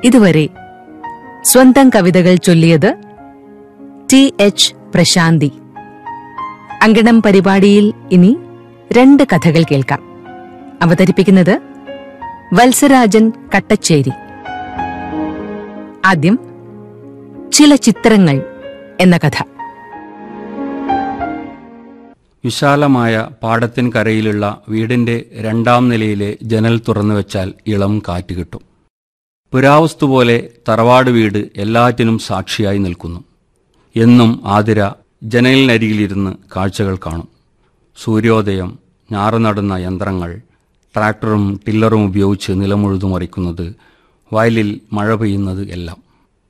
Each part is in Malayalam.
ഇതുവരെ സ്വന്തം കവിതകൾ ചൊല്ലിയത് ടി എച്ച് പ്രശാന്തി അങ്കണം പരിപാടിയിൽ ഇനി രണ്ട് കഥകൾ കേൾക്കാം അവതരിപ്പിക്കുന്നത് വത്സരാജൻ കട്ടച്ചേരി ആദ്യം ചില ചിത്രങ്ങൾ എന്ന കഥ വിശാലമായ പാടത്തിൻകരയിലുള്ള വീടിന്റെ രണ്ടാം നിലയിലെ ജനൽ തുറന്നു വെച്ചാൽ ഇളം കാറ്റ് കിട്ടും പുരാവസ്തു പോലെ തറവാട് വീട് എല്ലാറ്റിനും സാക്ഷിയായി നിൽക്കുന്നു എന്നും ആതിര ജനലിനരികിലിരുന്ന് കാഴ്ചകൾ കാണും സൂര്യോദയം ഞാറ് നടുന്ന യന്ത്രങ്ങൾ ട്രാക്ടറും ടില്ലറും ഉപയോഗിച്ച് നിലമുഴുതു മറിക്കുന്നത് വയലിൽ മഴ പെയ്യുന്നത് എല്ലാം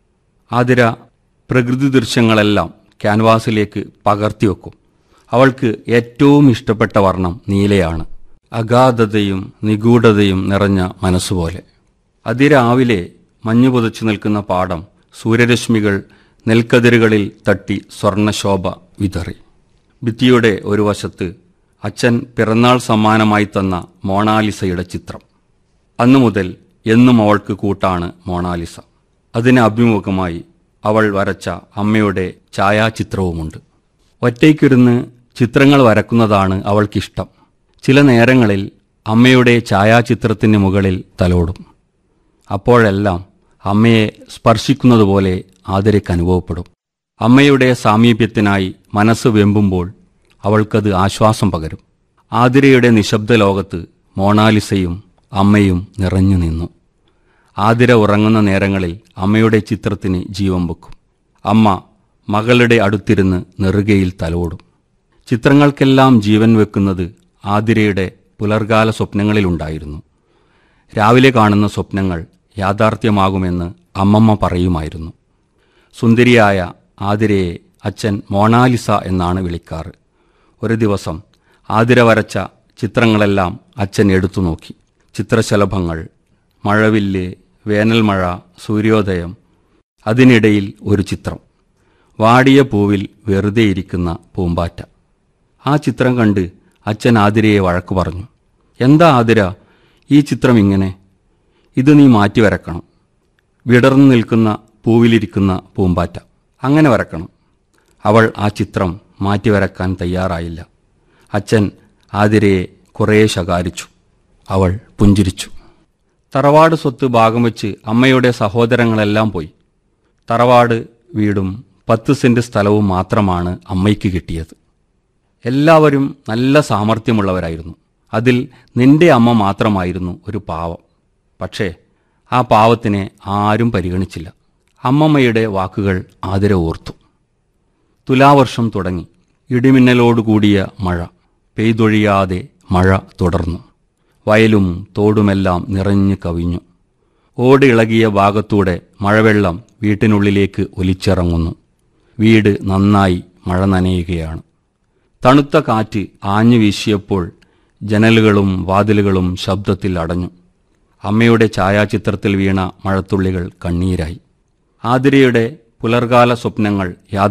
ആതിര പ്രകൃതി ദൃശ്യങ്ങളെല്ലാം ക്യാൻവാസിലേക്ക് പകർത്തിവെക്കും അവൾക്ക് ഏറ്റവും ഇഷ്ടപ്പെട്ട വർണ്ണം നീലയാണ് അഗാധതയും നിഗൂഢതയും നിറഞ്ഞ മനസ്സുപോലെ അതിരാവിലെ മഞ്ഞു പുതച്ചു നിൽക്കുന്ന പാടം സൂര്യരശ്മികൾ നെൽക്കതിരുകളിൽ തട്ടി സ്വർണശോഭ വിതറി ഭിത്തിയുടെ ഒരു വശത്ത് അച്ഛൻ പിറന്നാൾ സമ്മാനമായി തന്ന മോണാലിസയുടെ ചിത്രം അന്നു മുതൽ എന്നും അവൾക്ക് കൂട്ടാണ് മോണാലിസ അതിന് അഭിമുഖമായി അവൾ വരച്ച അമ്മയുടെ ഛായാചിത്രവുമുണ്ട് ഒറ്റയ്ക്കിരുന്ന് ചിത്രങ്ങൾ വരക്കുന്നതാണ് അവൾക്കിഷ്ടം ചില നേരങ്ങളിൽ അമ്മയുടെ ഛായാചിത്രത്തിന് മുകളിൽ തലോടും അപ്പോഴെല്ലാം അമ്മയെ സ്പർശിക്കുന്നതുപോലെ ആദരയ്ക്ക് അനുഭവപ്പെടും അമ്മയുടെ സാമീപ്യത്തിനായി മനസ്സ് വെമ്പുമ്പോൾ അവൾക്കത് ആശ്വാസം പകരും ആതിരയുടെ നിശബ്ദ ലോകത്ത് മോണാലിസയും അമ്മയും നിറഞ്ഞു നിന്നു ആതിര ഉറങ്ങുന്ന നേരങ്ങളിൽ അമ്മയുടെ ചിത്രത്തിന് ജീവൻ വെക്കും അമ്മ മകളുടെ അടുത്തിരുന്ന് നെറുകയിൽ തലോടും ചിത്രങ്ങൾക്കെല്ലാം ജീവൻ വെക്കുന്നത് ആതിരയുടെ പുലർകാല സ്വപ്നങ്ങളിലുണ്ടായിരുന്നു രാവിലെ കാണുന്ന സ്വപ്നങ്ങൾ യാഥാർത്ഥ്യമാകുമെന്ന് അമ്മമ്മ പറയുമായിരുന്നു സുന്ദരിയായ ആതിരയെ അച്ഛൻ മോണാലിസ എന്നാണ് വിളിക്കാറ് ഒരു ദിവസം ആതിര വരച്ച ചിത്രങ്ങളെല്ലാം അച്ഛൻ എടുത്തു നോക്കി ചിത്രശലഭങ്ങൾ മഴവില്ല് വേനൽമഴ സൂര്യോദയം അതിനിടയിൽ ഒരു ചിത്രം വാടിയ പൂവിൽ വെറുതെ ഇരിക്കുന്ന പൂമ്പാറ്റ ആ ചിത്രം കണ്ട് അച്ഛൻ ആതിരയെ വഴക്കു പറഞ്ഞു എന്താ ആതിര ഈ ചിത്രം ഇങ്ങനെ ഇത് നീ മാറ്റി വരക്കണം വിടർന്നു നിൽക്കുന്ന പൂവിലിരിക്കുന്ന പൂമ്പാറ്റ അങ്ങനെ വരക്കണം അവൾ ആ ചിത്രം മാറ്റി വരക്കാൻ തയ്യാറായില്ല അച്ഛൻ ആതിരയെ കുറേ ശകാരിച്ചു അവൾ പുഞ്ചിരിച്ചു തറവാട് സ്വത്ത് ഭാഗം വെച്ച് അമ്മയുടെ സഹോദരങ്ങളെല്ലാം പോയി തറവാട് വീടും പത്ത് സെന്റ് സ്ഥലവും മാത്രമാണ് അമ്മയ്ക്ക് കിട്ടിയത് എല്ലാവരും നല്ല സാമർഥ്യമുള്ളവരായിരുന്നു അതിൽ നിന്റെ അമ്മ മാത്രമായിരുന്നു ഒരു പാവം പക്ഷേ ആ പാവത്തിനെ ആരും പരിഗണിച്ചില്ല അമ്മമ്മയുടെ വാക്കുകൾ ആതിര ഓർത്തു തുലാവർഷം തുടങ്ങി ഇടിമിന്നലോടുകൂടിയ മഴ പെയ്തൊഴിയാതെ മഴ തുടർന്നു വയലും തോടുമെല്ലാം നിറഞ്ഞു കവിഞ്ഞു ഓടിളകിയ ഭാഗത്തൂടെ മഴവെള്ളം വീട്ടിനുള്ളിലേക്ക് ഒലിച്ചിറങ്ങുന്നു വീട് നന്നായി മഴ നനയുകയാണ് തണുത്ത കാറ്റ് ആഞ്ഞു വീശിയപ്പോൾ ജനലുകളും വാതിലുകളും ശബ്ദത്തിൽ അടഞ്ഞു അമ്മയുടെ ഛായാചിത്രത്തിൽ വീണ മഴത്തുള്ളികൾ കണ്ണീരായി ആതിരയുടെ പുലർകാല സ്വപ്നങ്ങൾ യാഥാർത്ഥ്യമായി